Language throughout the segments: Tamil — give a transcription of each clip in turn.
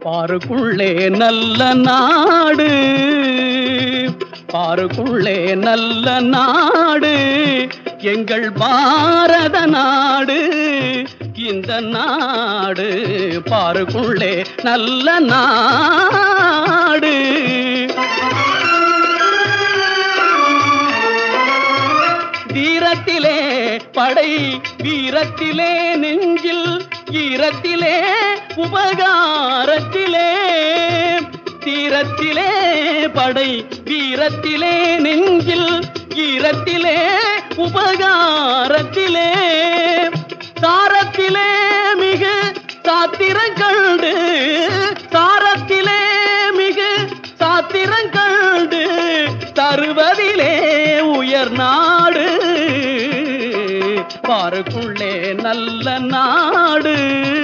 பாருக்குள்ளே நல்ல நாடு பாருக்குள்ளே நல்ல நாடு எங்கள் பாரத நாடு இந்த நாடு பாருக்குள்ளே நல்ல நாடு தீரத்திலே படை வீரத்திலே நெஞ்சில் ஈரத்திலே உபகாரத்திலே தீரத்திலே படை வீரத்திலே நெஞ்சில் ஈரத்திலே உபகாரத்திலே சாரத்திலே மிகு சாத்திரம் கண்டு சாரத்திலே மிகு சாத்திரம் கண்டு தருவதிலே உயர் நாடு பாருக்குள்ளே நல்ல நாடு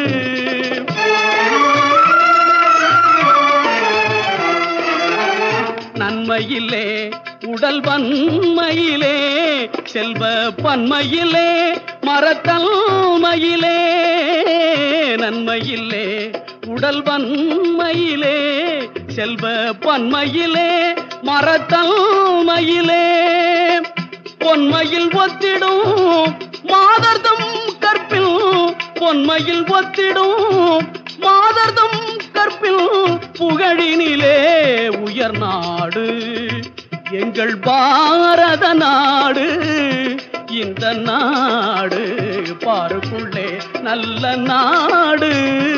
நன்மையிலே உடல் வன்மையிலே செல்வ பன்மையிலே மரத்தன்மையிலே நன்மையிலே உடல் வன்மையிலே செல்வ பன்மையிலே மரத்தன்மையிலே பொன்மையில் ஒத்திடும் மாதர்தம் கற்பில் பொன்மையில் ஒத்திடும் மாதர்தம் கற்பில் புகழினிலே உயர் நாடு எங்கள் பாரத நாடு இந்த நாடு பாருக்குள்ளே நல்ல நாடு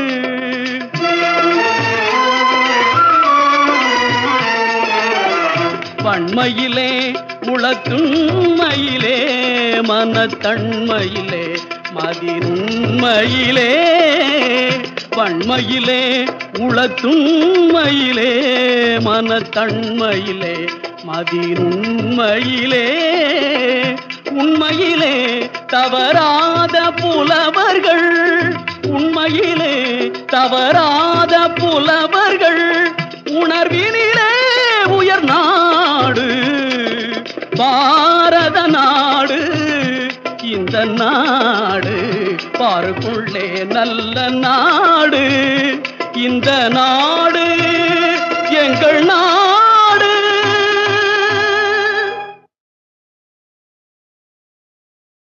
வன்மையிலே உளத்துண்மையிலே மனத்தன்மையிலே மதினுண்மையிலே வன்மையிலே உளத்துண்மையிலே மனத்தன்மையிலே மதினுண்மையிலே உண்மையிலே தவறாத புலவர்கள் உண்மையிலே தவறாத புலவர்கள் உணர்வினிலே உயர் நாடு பாரத நாடு இந்த நாடு பாருக்குள்ளே நல்ல நாடு இந்த நாடு